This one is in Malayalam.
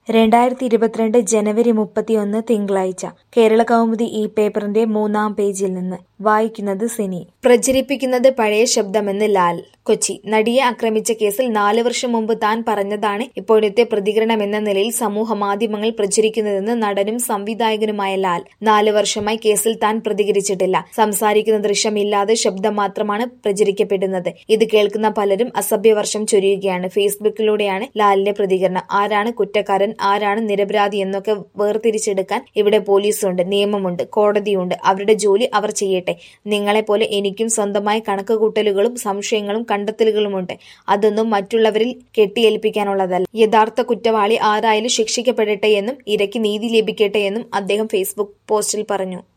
രണ്ടായിരത്തി ഇരുപത്തിരണ്ട് ജനുവരി മുപ്പത്തിയൊന്ന് തിങ്കളാഴ്ച കേരളകൗമുദി ഈ പേപ്പറിന്റെ മൂന്നാം പേജിൽ നിന്ന് വായിക്കുന്നത് സിനി പ്രചരിപ്പിക്കുന്നത് പഴയ ശബ്ദമെന്ന് ലാൽ കൊച്ചി നടിയെ ആക്രമിച്ച കേസിൽ നാല് വർഷം മുമ്പ് താൻ പറഞ്ഞതാണ് ഇപ്പോഴത്തെ പ്രതികരണമെന്ന നിലയിൽ സമൂഹ മാധ്യമങ്ങൾ പ്രചരിക്കുന്നതെന്ന് നടനും സംവിധായകനുമായ ലാൽ നാല് വർഷമായി കേസിൽ താൻ പ്രതികരിച്ചിട്ടില്ല സംസാരിക്കുന്ന ദൃശ്യമില്ലാതെ ശബ്ദം മാത്രമാണ് പ്രചരിക്കപ്പെടുന്നത് ഇത് കേൾക്കുന്ന പലരും അസഭ്യവർഷം ചൊരിയുകയാണ് ഫേസ്ബുക്കിലൂടെയാണ് ലാലിന്റെ പ്രതികരണം ആരാണ് കുറ്റക്കാരൻ ആരാണ് നിരപരാധി എന്നൊക്കെ വേർതിരിച്ചെടുക്കാൻ ഇവിടെ പോലീസുണ്ട് നിയമമുണ്ട് കോടതിയുണ്ട് അവരുടെ ജോലി അവർ ചെയ്യട്ടെ നിങ്ങളെപ്പോലെ എനിക്കും സ്വന്തമായ കണക്കുകൂട്ടലുകളും സംശയങ്ങളും കണ്ടെത്തലുകളുമുണ്ട് അതൊന്നും മറ്റുള്ളവരിൽ കെട്ടിയേൽപ്പിക്കാനുള്ളതല്ല യഥാർത്ഥ കുറ്റവാളി ആരായാലും ശിക്ഷിക്കപ്പെടട്ടെ എന്നും ഇരയ്ക്ക് നീതി ലഭിക്കട്ടെ എന്നും അദ്ദേഹം ഫേസ്ബുക്ക് പോസ്റ്റിൽ പറഞ്ഞു